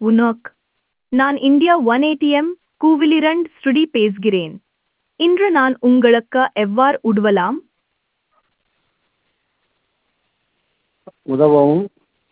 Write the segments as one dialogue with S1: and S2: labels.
S1: உனக் நான் India one ATM கூவிலிரண்ட் ஸ்ருடி பேசுகிறேன் இன்று நான் உங்களுக்கு எவ்வாறு உதவலாம்
S2: உதவவும்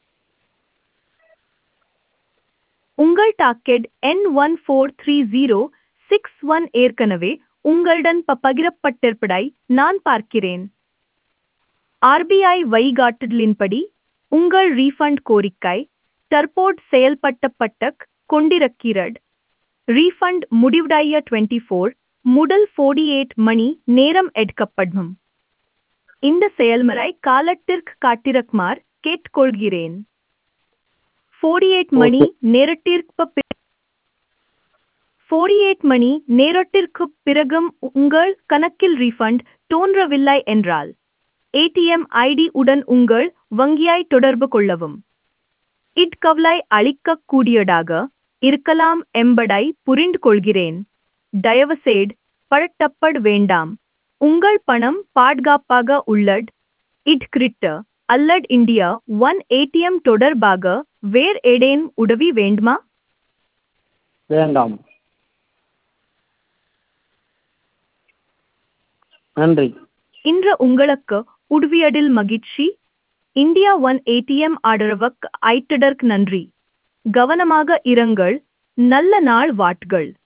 S1: உங்கள் docket N one four three zero six one ஏற்கனவே உங்களுடன் ப- பகிரப்பட்டிருப்பதை நான் பார்க்கிறேன் ஆர்பிஐ வழிகாட்டுதலின்படி உங்கள் ரீஃபண்ட் கோரிக்கை தற்போது செயல்பட்டப்பட்ட கொண்டிருக்கிறது ரீஃபண்ட் முடிவடைய டுவெண்ட்டி ஃபோர் முதல் ஃபோர்டி எயிட் மணி நேரம் எடுக்கப்படும் இந்த செயல்முறை காலத்திற்கு காட்டிருக்குமாறு கேட்டுக்கொள்கிறேன் ஃபோர்டி எயிட் மணி நேரத்திற்கு பி- 48 மணி நேரத்திற்கு பிறகும் உங்கள் கணக்கில் ரீஃபண்ட் தோன்றவில்லை என்றால் ஏடிஎம் ஐடி உடன் உங்கள் வங்கியை தொடர்பு கொள்ளவும் இட்கவலை அளிக்கக்கூடியதாக இருக்கலாம் என்பதை புரிந்து கொள்கிறேன் தயவுசெய்து பழட்டப்பட வேண்டாம் உங்கள் பணம் பாதுகாப்பாக உள்ளது இட் கிரிட்ட அல்லது இந்தியா ஒன் ஏடிஎம் தொடர்பாக வேறு ஏதேனும் உதவி வேண்டுமா
S2: வேண்டாம் நன்றி
S1: இன்று உங்களுக்கு உதவியதில் மகிழ்ச்சி இந்தியா ஒன் ஏடிஎம் ஆதரவுக்கு ஐட்டதற்கு நன்றி கவனமாக இருங்கள் நல்ல நாள் வாட்கள்